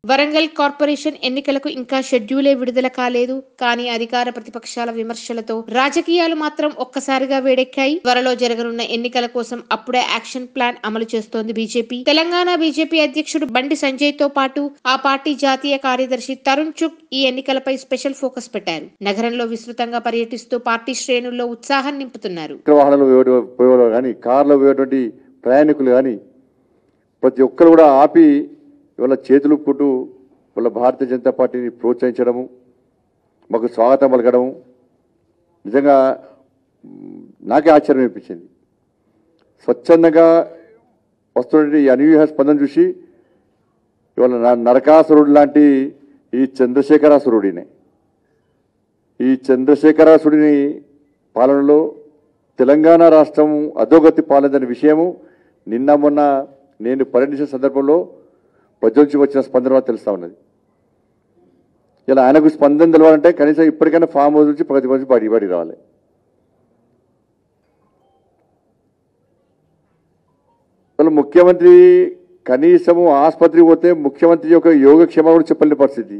Warangal corporation ఎన్నికలకు ఇంకా షెడ్యూలే విడుదల కాలేదు కానీ అధికార ప్రతిపక్షాల విమర్శలతో రాజకీయాలు మాత్రం ఒక్కసారిగా వేడెక్కాయి త్వరలో జరగనున్న ఎన్నికల కోసం అప్పుడే యాక్షన్ ప్లాన్ అమలు చేస్తోంది బీజేపీ తెలంగాణ బీజేపీ అధ్యక్షుడు బండి సంజయ్ తో పాటు ఆ పార్టీ జాతీయ కార్యదర్శి తరుణ్ చుక్ ఈ ఎన్నికలపై స్పెషల్ ఫోకస్ పెట్టారు నగరంలో విస్తృతంగా పర్యటిస్తూ పార్టీ శ్రేణుల్లో ఉత్సాహం నింపుతున్నారు ఇతర వాహనాలు పోయే- పోయేవాళ్ళు కానీ కార్లో పోయేటువంటి ప్రయాణికులు కానీ ప్రతి ఒక్కరు కూడా ఆపి ఇవాళ చేతులు పుట్టు వాళ్ళ భారతీయ జనతా పార్టీని ప్రోత్సహించడము మాకు స్వాగతం పలకడము నిజంగా మ్, నాకే ఆశ్చర్యం అనిపించింది స్వచ్ఛందంగా వస్తున్న ఈ అనూహ్య స్పందన చూసి ఇవాళ న- నరకాసురుడు లాంటి ఈ చంద్రశేఖరాసురుడినే ఈ చంద్రశేఖరాసుడిని పాలనలో తెలంగాణ రాష్ట్రం అధోగతి పాలన విషయము నిన్న మొన్న నేను పర్యటించిన సందర్భంలో ప్రజల నుంచి వచ్చిన స్పందన వల్ల తెలుస్తా ఉన్నది ఇలా ఆయనకు స్పందన తెలవాలంటే కనీసం ఇప్పటికైనా ఫామ్ హౌస్ నుంచి ప్రగతి నుంచి బడి బడి రావాలి అసలు ముఖ్యమంత్రి కనీసము ఆసుపత్రికి పోతే ముఖ్యమంత్రి యొక్క యోగక్షేమాలు కూడా చెప్పలేని పరిస్థితి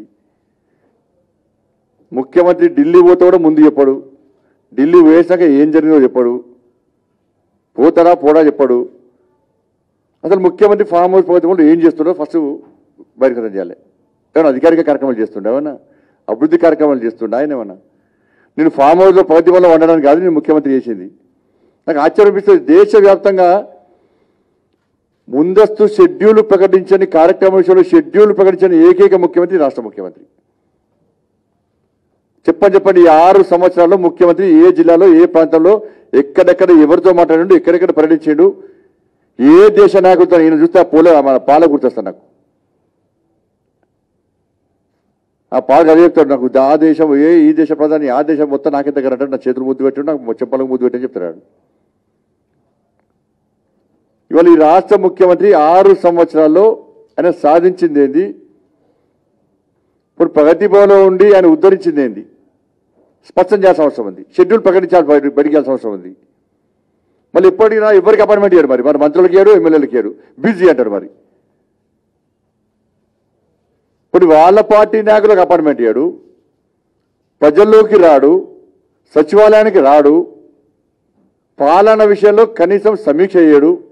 ముఖ్యమంత్రి ఢిల్లీ పోతే కూడా ముందు చెప్పడు ఢిల్లీ వేసాక ఏం జరిగిందో చెప్పడు పోతాడా పోడా చెప్పడు అసలు ముఖ్యమంత్రి ఫామ్ హౌస్ పోతే కూడా ఏం చేస్తుండో ఫస్ట్ బహిర్గతం చేయాలి ఏమన్నా అధికారిక కార్యక్రమాలు చేస్తుండే ఏమన్నా అభివృద్ధి కార్యక్రమాలు చేస్తుండే ఆయన ఏమన్నా నేను ఫామ్ హౌస్లో ప్రగతి వల్ల వండడానికి కాదు నేను ముఖ్యమంత్రి చేసింది నాకు ఆశ్చర్యం అనిపిస్తుంది దేశవ్యాప్తంగా ముందస్తు షెడ్యూల్ ప్రకటించని కార్యక్రమం విషయంలో షెడ్యూల్ ప్రకటించని ఏకైక ముఖ్యమంత్రి రాష్ట్ర ముఖ్యమంత్రి చెప్పండి చెప్పండి ఈ ఆరు సంవత్సరాల్లో ముఖ్యమంత్రి ఏ జిల్లాలో ఏ ప్రాంతంలో ఎక్కడెక్కడ ఎవరితో మాట్లాడిండు ఎక్కడెక్కడ పర్యటించాడు ఏ దేశ నాయకుడితో ఈయన చూస్తే ఆ పూల మన పాల గుర్తొస్తాను నాకు ఆ పాల అదే చెప్తాడు నాకు ఆ దేశం ఏ ఈ దేశ ప్రధాని ఆ దేశం మొత్తం నాకే దగ్గర అంటే నా చేతులు ముద్దు పెట్టాడు నాకు చెప్పలకు ముద్దు పెట్టని చెప్తాడు ఇవాళ ఈ రాష్ట్ర ముఖ్యమంత్రి ఆరు సంవత్సరాల్లో ఆయన సాధించింది ఏంది ఇప్పుడు ప్రగతి భవన్లో ఉండి ఆయన ఉద్ధరించింది ఏంది స్పష్టం చేయాల్సిన అవసరం ఉంది షెడ్యూల్ ప్రకటించాలి బయట బయటికి వెళ్ళాల్సిన అవసరం ఉంది మళ్ళీ ఎప్పటికైనా ఎవరికి అపాయింట్మెంట్ ఇయ్యారు మరి మరి మంత్రులకి ఇయ్యారు ఎమ్మెల్యేలకి ఇయ్యారు బిజీ అంటారు మరి ఇప్పుడు వాళ్ళ పార్టీ నాయకులకు అపాయింట్మెంట్ ఇయ్యాడు ప్రజల్లోకి రాడు సచివాలయానికి రాడు పాలన విషయంలో కనీసం సమీక్ష చేయడు